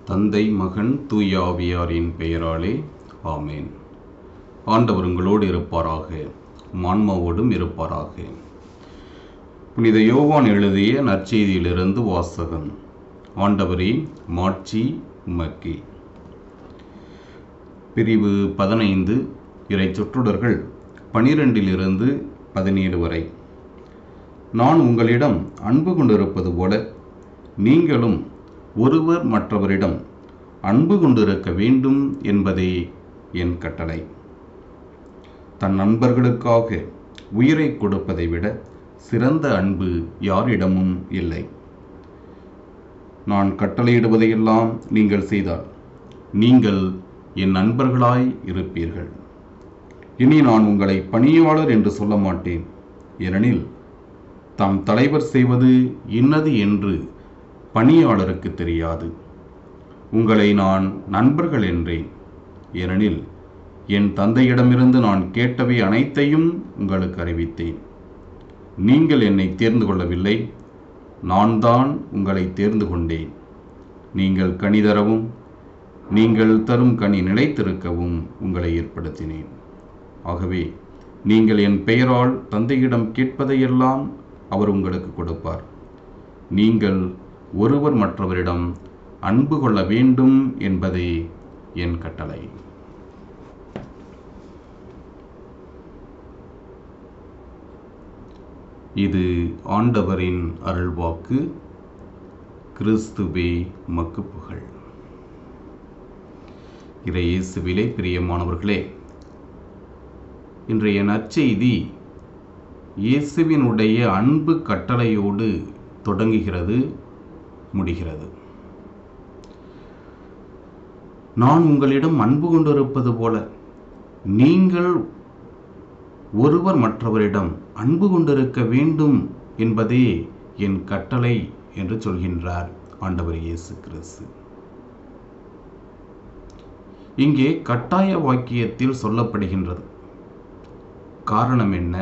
தந்தை மகன் தூயாவியாரின் பெயராலே ஆமேன் ஆண்டவர் உங்களோடு இருப்பாராக மான்மாவோடும் இருப்பாராக புனித யோவான் எழுதிய நற்செய்தியிலிருந்து வாசகம் ஆண்டவரே மாட்சி உமக்கே பிரிவு பதினைந்து இறை சொற்றொடர்கள் பனிரெண்டிலிருந்து பதினேழு வரை நான் உங்களிடம் அன்பு கொண்டிருப்பது போல நீங்களும் ஒருவர் மற்றவரிடம் அன்பு கொண்டிருக்க வேண்டும் என்பதே என் கட்டளை தன் நண்பர்களுக்காக உயிரை கொடுப்பதை விட சிறந்த அன்பு யாரிடமும் இல்லை நான் கட்டளையிடுவதையெல்லாம் நீங்கள் செய்தால் நீங்கள் என் நண்பர்களாய் இருப்பீர்கள் இனி நான் உங்களை பணியாளர் என்று சொல்ல மாட்டேன் ஏனெனில் தம் தலைவர் செய்வது இன்னது என்று பணியாளருக்கு தெரியாது உங்களை நான் நண்பர்கள் என்றேன் ஏனெனில் என் தந்தையிடமிருந்து நான் கேட்டவை அனைத்தையும் உங்களுக்கு அறிவித்தேன் நீங்கள் என்னை தேர்ந்து கொள்ளவில்லை நான் தான் உங்களை தேர்ந்து கொண்டேன் நீங்கள் கனி தரவும் நீங்கள் தரும் கனி நிலைத்திருக்கவும் உங்களை ஏற்படுத்தினேன் ஆகவே நீங்கள் என் பெயரால் தந்தையிடம் கேட்பதையெல்லாம் அவர் உங்களுக்கு கொடுப்பார் நீங்கள் ஒருவர் மற்றவரிடம் அன்பு கொள்ள வேண்டும் என்பதே என் கட்டளை இது ஆண்டவரின் அருள்வாக்கு கிறிஸ்துவே மக்கு புகழ் இறை இயேசுவிலே பிரியமானவர்களே இன்றைய நற்செய்தி இயேசுவினுடைய அன்பு கட்டளையோடு தொடங்குகிறது முடிகிறது நான் உங்களிடம் அன்பு கொண்டிருப்பது போல நீங்கள் ஒருவர் மற்றவரிடம் அன்பு கொண்டிருக்க வேண்டும் என்பதே என் கட்டளை என்று சொல்கின்றார் ஆண்டவர் இயேசு கிறிஸ்து இங்கே கட்டாய வாக்கியத்தில் சொல்லப்படுகின்றது காரணம் என்ன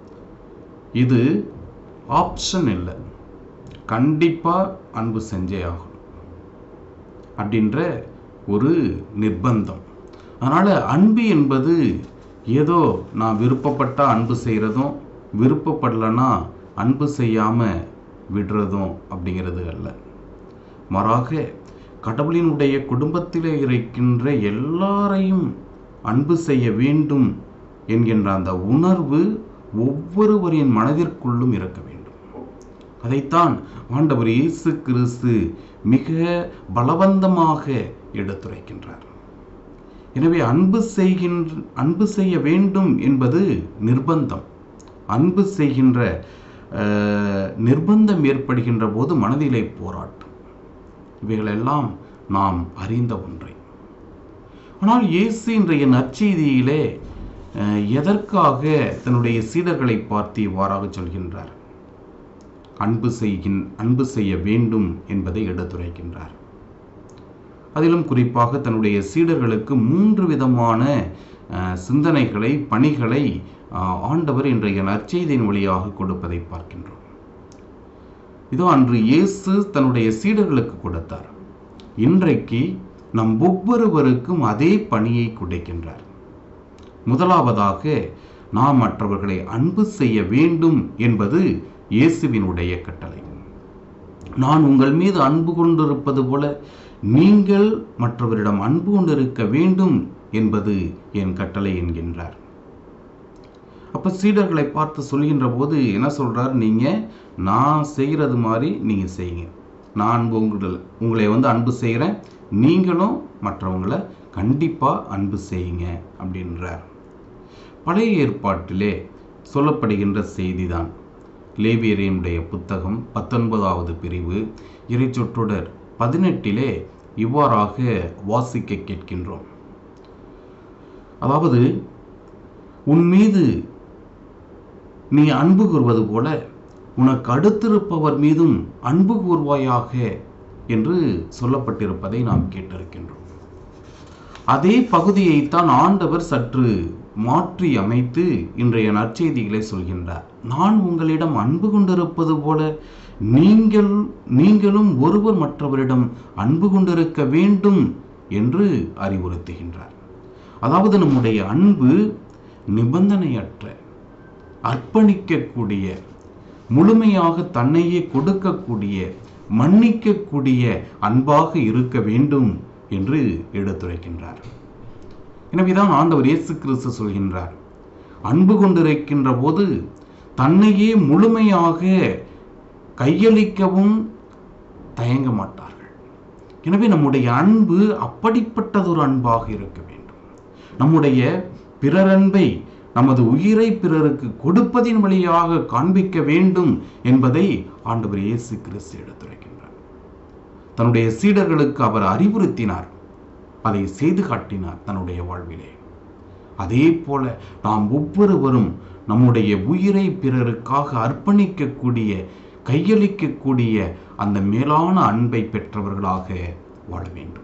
இது ஆப்ஷன் இல்லை கண்டிப்பாக அன்பு செஞ்சே ஆகும் அப்படின்ற ஒரு நிர்பந்தம் அதனால் அன்பு என்பது ஏதோ நான் விருப்பப்பட்டால் அன்பு செய்கிறதும் விருப்பப்படலைன்னா அன்பு செய்யாமல் விடுறதும் அப்படிங்கிறது அல்ல மாறாக கடவுளினுடைய குடும்பத்தில் இருக்கின்ற எல்லாரையும் அன்பு செய்ய வேண்டும் என்கின்ற அந்த உணர்வு ஒவ்வொருவரின் மனதிற்குள்ளும் இருக்க வேண்டும் அதைத்தான் ஆண்டவர் இயேசு கிறிஸ்து மிக பலவந்தமாக எடுத்துரைக்கின்றார் எனவே அன்பு செய்கின்ற அன்பு செய்ய வேண்டும் என்பது நிர்பந்தம் அன்பு செய்கின்ற நிர்பந்தம் ஏற்படுகின்ற போது மனதிலே போராட்டம் இவைகளெல்லாம் நாம் அறிந்த ஒன்றை ஆனால் இயேசு இன்றைய நற்செய்தியிலே எதற்காக தன்னுடைய சீடர்களை பார்த்து இவ்வாறாக சொல்கின்றார் அன்பு செய்கின் அன்பு செய்ய வேண்டும் என்பதை எடுத்துரைக்கின்றார் அதிலும் குறிப்பாக தன்னுடைய சீடர்களுக்கு மூன்று விதமான சிந்தனைகளை பணிகளை ஆண்டவர் இன்றைய நற்செய்தியின் வழியாக கொடுப்பதை பார்க்கின்றோம் இதோ அன்று இயேசு தன்னுடைய சீடர்களுக்கு கொடுத்தார் இன்றைக்கு நம் ஒவ்வொருவருக்கும் அதே பணியை கொடுக்கின்றார் முதலாவதாக நாம் மற்றவர்களை அன்பு செய்ய வேண்டும் என்பது இயேசுவினுடைய கட்டளை நான் உங்கள் மீது அன்பு கொண்டிருப்பது போல நீங்கள் மற்றவரிடம் அன்பு கொண்டிருக்க வேண்டும் என்பது என் கட்டளை என்கின்றார் அப்ப சீடர்களை பார்த்து சொல்கின்ற போது என்ன சொல்றார் நீங்க நான் செய்கிறது மாதிரி நீங்க செய்யுங்க நான் உங்களை உங்களை வந்து அன்பு செய்கிறேன் நீங்களும் மற்றவங்களை கண்டிப்பா அன்பு செய்யுங்க அப்படின்றார் பழைய ஏற்பாட்டிலே சொல்லப்படுகின்ற செய்திதான் லேவியரியனுடைய புத்தகம் பத்தொன்பதாவது பிரிவு இறைச்சொற்றொடர் பதினெட்டிலே இவ்வாறாக வாசிக்க கேட்கின்றோம் அதாவது உன் மீது நீ அன்பு கூறுவது போல உனக்கு அடுத்திருப்பவர் மீதும் அன்பு கூர்வாயாக என்று சொல்லப்பட்டிருப்பதை நாம் கேட்டிருக்கின்றோம் அதே பகுதியைத்தான் ஆண்டவர் சற்று மாற்றி அமைத்து இன்றைய நற்செய்திகளை சொல்கின்றார் நான் உங்களிடம் அன்பு கொண்டிருப்பது போல நீங்கள் நீங்களும் ஒருவர் மற்றவரிடம் அன்பு கொண்டிருக்க வேண்டும் என்று அறிவுறுத்துகின்றார் அதாவது நம்முடைய அன்பு நிபந்தனையற்ற அர்ப்பணிக்கக்கூடிய முழுமையாக தன்னையே கொடுக்கக்கூடிய மன்னிக்கக்கூடிய அன்பாக இருக்க வேண்டும் என்று எடுத்துரைக்கின்றார் எனவேதான் ஆண்டவர் இயேசு கிறிஸ்து சொல்கின்றார் அன்பு கொண்டிருக்கின்ற போது தன்னையே முழுமையாக கையளிக்கவும் தயங்க மாட்டார்கள் எனவே நம்முடைய அன்பு அப்படிப்பட்டதொரு அன்பாக இருக்க வேண்டும் நம்முடைய பிறரன்பை நமது உயிரை பிறருக்கு கொடுப்பதின் வழியாக காண்பிக்க வேண்டும் என்பதை ஆண்டவர் இயேசு கிறிஸ்து எடுத்துரைக்கின்றார் தன்னுடைய சீடர்களுக்கு அவர் அறிவுறுத்தினார் அதை செய்து காட்டினார் தன்னுடைய வாழ்விலே அதே போல நாம் ஒவ்வொருவரும் நம்முடைய உயிரை பிறருக்காக அர்ப்பணிக்கக்கூடிய கையளிக்கக்கூடிய அந்த மேலான அன்பை பெற்றவர்களாக வாழ வேண்டும்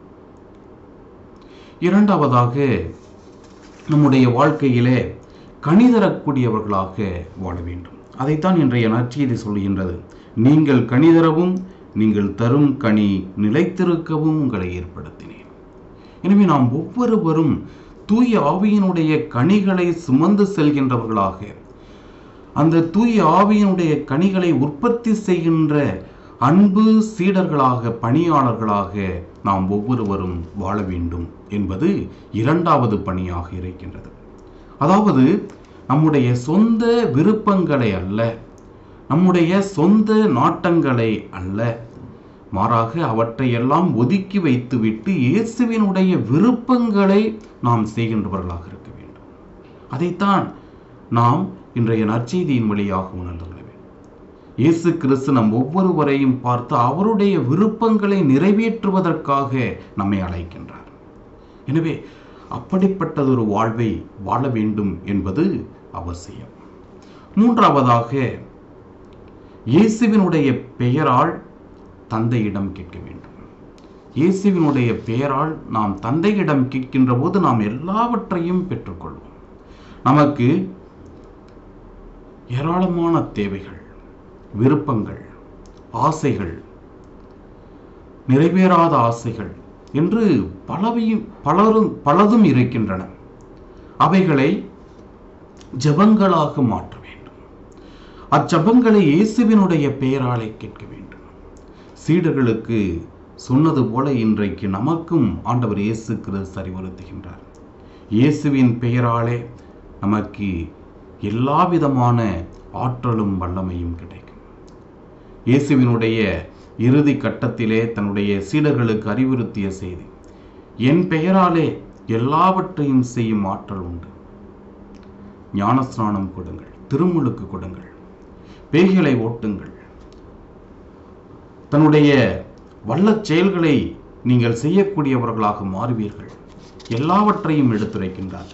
இரண்டாவதாக நம்முடைய வாழ்க்கையிலே கனி தரக்கூடியவர்களாக வாழ வேண்டும் அதைத்தான் இன்றைய நற்செய்தி சொல்கின்றது நீங்கள் கனி தரவும் நீங்கள் தரும் கனி நிலைத்திருக்கவும் உங்களை ஏற்படுத்தினேன் எனவே நாம் ஒவ்வொருவரும் தூய ஆவியினுடைய கனிகளை சுமந்து செல்கின்றவர்களாக அந்த தூய ஆவியினுடைய கனிகளை உற்பத்தி செய்கின்ற அன்பு சீடர்களாக பணியாளர்களாக நாம் ஒவ்வொருவரும் வாழ வேண்டும் என்பது இரண்டாவது பணியாக இருக்கின்றது அதாவது நம்முடைய சொந்த விருப்பங்களை அல்ல நம்முடைய சொந்த நாட்டங்களை அல்ல மாறாக அவற்றையெல்லாம் ஒதுக்கி வைத்துவிட்டு இயேசுவினுடைய விருப்பங்களை நாம் செய்கின்றவர்களாக இருக்க வேண்டும் அதைத்தான் நாம் இன்றைய நற்செய்தியின் வழியாக உணர்ந்து கொள்ள வேண்டும் இயேசு கிறிஸ்து நம் ஒவ்வொருவரையும் பார்த்து அவருடைய விருப்பங்களை நிறைவேற்றுவதற்காக நம்மை அழைக்கின்றார் எனவே அப்படிப்பட்டதொரு வாழ்வை வாழ வேண்டும் என்பது அவசியம் மூன்றாவதாக இயேசுவினுடைய பெயரால் தந்தையிடம் கேட்க வேண்டும் இயேசுவினுடைய பெயரால் நாம் தந்தையிடம் கேட்கின்ற போது நாம் எல்லாவற்றையும் பெற்றுக்கொள்வோம் நமக்கு ஏராளமான தேவைகள் விருப்பங்கள் ஆசைகள் நிறைவேறாத ஆசைகள் என்று பலவையும் பலரும் பலதும் இருக்கின்றன அவைகளை ஜபங்களாக மாற்ற வேண்டும் அச்சபங்களை இயேசுவினுடைய பெயராலே கேட்க வேண்டும் சீடர்களுக்கு சொன்னது போல இன்றைக்கு நமக்கும் ஆண்டவர் இயேசு கிறிஸ்து அறிவுறுத்துகின்றார் இயேசுவின் பெயராலே நமக்கு எல்லா விதமான ஆற்றலும் வல்லமையும் கிடைக்கும் இயேசுவினுடைய இறுதி கட்டத்திலே தன்னுடைய சீடர்களுக்கு அறிவுறுத்திய செய்தி என் பெயராலே எல்லாவற்றையும் செய்யும் ஆற்றல் உண்டு ஞானஸ்நானம் கொடுங்கள் திருமுழுக்கு கொடுங்கள் பேய்களை ஓட்டுங்கள் தன்னுடைய வல்லச் செயல்களை நீங்கள் செய்யக்கூடியவர்களாக மாறுவீர்கள் எல்லாவற்றையும் எடுத்துரைக்கின்றார்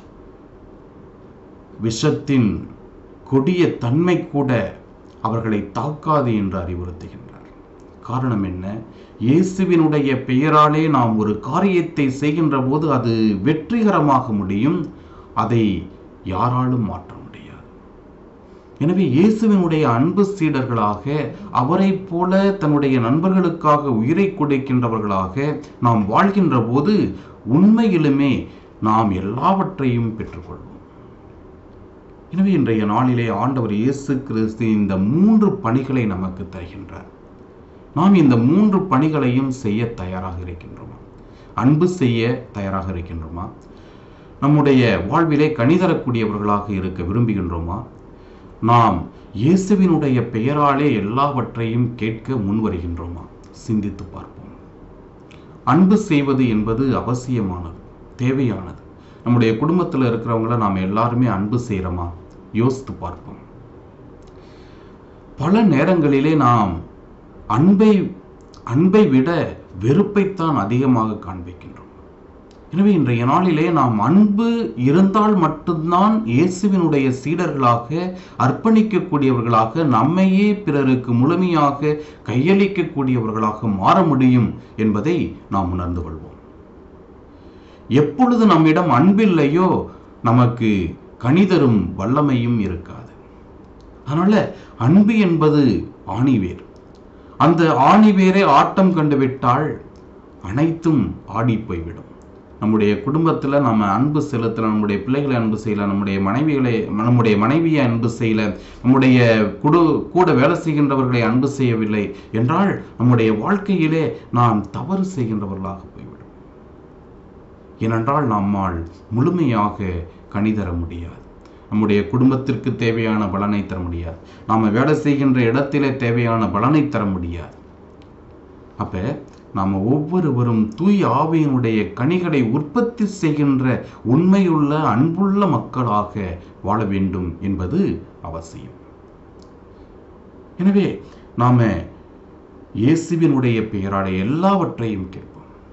விஷத்தின் கொடிய தன்மை கூட அவர்களை தாக்காது என்று அறிவுறுத்துகின்றார் காரணம் என்ன இயேசுவினுடைய பெயராலே நாம் ஒரு காரியத்தை செய்கின்ற போது அது வெற்றிகரமாக முடியும் அதை யாராலும் மாற்ற முடியாது எனவே இயேசுவினுடைய அன்பு சீடர்களாக அவரைப் போல தன்னுடைய நண்பர்களுக்காக உயிரை கொடுக்கின்றவர்களாக நாம் வாழ்கின்ற போது உண்மையிலுமே நாம் எல்லாவற்றையும் பெற்றுக்கொள்வோம் எனவே இன்றைய நாளிலே ஆண்டவர் இயேசு கிறிஸ்து இந்த மூன்று பணிகளை நமக்கு தருகின்றார் நாம் இந்த மூன்று பணிகளையும் செய்ய தயாராக இருக்கின்றோமா அன்பு செய்ய தயாராக இருக்கின்றோமா நம்முடைய வாழ்விலே கணிதரக்கூடியவர்களாக இருக்க விரும்புகின்றோமா நாம் இயேசுவினுடைய பெயராலே எல்லாவற்றையும் கேட்க முன்வருகின்றோமா சிந்தித்து பார்ப்போம் அன்பு செய்வது என்பது அவசியமானது தேவையானது நம்முடைய குடும்பத்தில் இருக்கிறவங்கள நாம் எல்லாருமே அன்பு செய்கிறோமா யோசித்து பார்ப்போம் பல நேரங்களிலே நாம் அன்பை அன்பை விட வெறுப்பைத்தான் அதிகமாக காண்பிக்கின்றோம் எனவே இன்றைய நாளிலே நாம் அன்பு இருந்தால் மட்டும்தான் இயேசுவினுடைய சீடர்களாக அர்ப்பணிக்கக்கூடியவர்களாக நம்மையே பிறருக்கு முழுமையாக கையளிக்கக்கூடியவர்களாக மாற முடியும் என்பதை நாம் உணர்ந்து கொள்வோம் எப்பொழுது நம்மிடம் அன்பில்லையோ நமக்கு கணிதரும் வல்லமையும் இருக்காது அதனால அன்பு என்பது ஆணிவேர் அந்த ஆணிவேரை ஆட்டம் கண்டு விட்டால் அனைத்தும் ஆடி போய்விடும் நம்முடைய குடும்பத்தில் நம்ம அன்பு செலுத்தல நம்முடைய பிள்ளைகளை அன்பு செய்யல நம்முடைய மனைவிகளை நம்முடைய மனைவியை அன்பு செய்யல நம்முடைய குடு கூட வேலை செய்கின்றவர்களை அன்பு செய்யவில்லை என்றால் நம்முடைய வாழ்க்கையிலே நாம் தவறு செய்கின்றவர்களாக போய்விடும் ஏனென்றால் நம்மால் முழுமையாக கனி தர முடியாது நம்முடைய குடும்பத்திற்கு தேவையான பலனை தர முடியாது நாம் வேலை செய்கின்ற இடத்திலே தேவையான பலனை தர முடியாது அப்ப நாம் ஒவ்வொருவரும் தூய் ஆவியினுடைய கனிகளை உற்பத்தி செய்கின்ற உண்மையுள்ள அன்புள்ள மக்களாக வாழ வேண்டும் என்பது அவசியம் எனவே நாம இயேசுவினுடைய பெயரால எல்லாவற்றையும் கேட்போம்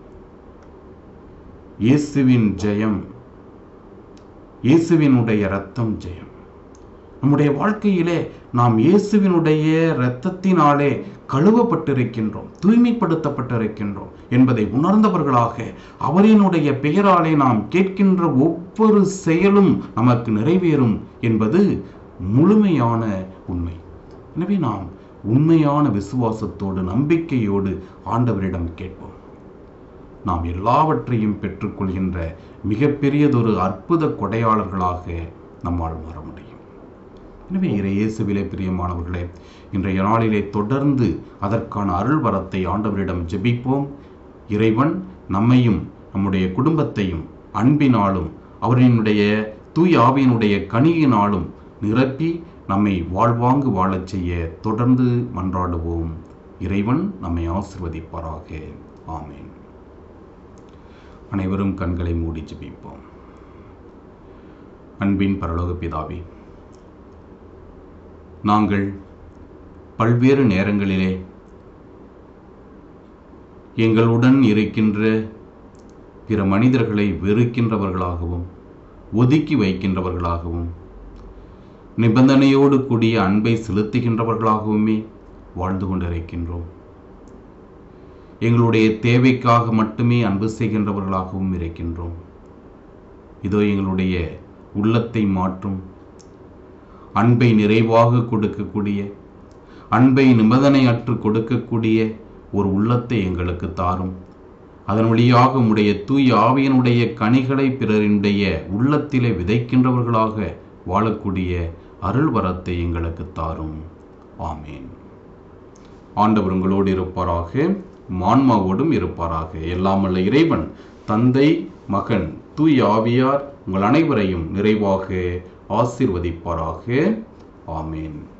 இயேசுவின் ஜெயம் இயேசுவினுடைய ரத்தம் ஜெயம் நம்முடைய வாழ்க்கையிலே நாம் இயேசுவினுடைய இரத்தத்தினாலே கழுவப்பட்டிருக்கின்றோம் தூய்மைப்படுத்தப்பட்டிருக்கின்றோம் என்பதை உணர்ந்தவர்களாக அவரினுடைய பெயராலே நாம் கேட்கின்ற ஒவ்வொரு செயலும் நமக்கு நிறைவேறும் என்பது முழுமையான உண்மை எனவே நாம் உண்மையான விசுவாசத்தோடு நம்பிக்கையோடு ஆண்டவரிடம் கேட்போம் நாம் எல்லாவற்றையும் பெற்றுக்கொள்கின்ற மிகப்பெரியதொரு அற்புத கொடையாளர்களாக நம்மால் மாற முடியும் எனவே இறை இயேசுவிலே பிரியமானவர்களே இன்றைய நாளிலே தொடர்ந்து அதற்கான அருள் வரத்தை ஆண்டவரிடம் ஜெபிப்போம் இறைவன் நம்மையும் நம்முடைய குடும்பத்தையும் அன்பினாலும் அவரினுடைய தூய் ஆவியினுடைய கனியினாலும் நிரப்பி நம்மை வாழ்வாங்கு வாழச் செய்ய தொடர்ந்து மன்றாடுவோம் இறைவன் நம்மை ஆசிர்வதிப்பாராக ஆமேன் அனைவரும் கண்களை மூடி ஜெபிப்போம் அன்பின் பரலோக பிதாவே நாங்கள் பல்வேறு நேரங்களிலே எங்களுடன் இருக்கின்ற பிற மனிதர்களை வெறுக்கின்றவர்களாகவும் ஒதுக்கி வைக்கின்றவர்களாகவும் நிபந்தனையோடு கூடிய அன்பை செலுத்துகின்றவர்களாகவுமே வாழ்ந்து கொண்டிருக்கின்றோம் எங்களுடைய தேவைக்காக மட்டுமே அன்பு செய்கின்றவர்களாகவும் இருக்கின்றோம் இதோ எங்களுடைய உள்ளத்தை மாற்றும் அன்பை நிறைவாக கொடுக்கக்கூடிய அன்பை நிபந்தனையற்று கொடுக்கக்கூடிய ஒரு உள்ளத்தை எங்களுக்கு தாரும் அதன் வழியாக உம்முடைய தூய் ஆவியனுடைய கனிகளை பிறரினுடைய உள்ளத்திலே விதைக்கின்றவர்களாக வாழக்கூடிய அருள் வரத்தை எங்களுக்கு தாரும் ஆமேன் ஆண்டவர் உங்களோடு இருப்பாராக மான்மாவோடும் இருப்பாராக எல்லாம் வல்ல இறைவன் தந்தை மகன் தூய் ஆவியார் உங்கள் அனைவரையும் நிறைவாக ஆசீர்வதிப்பாராக ஆமேன்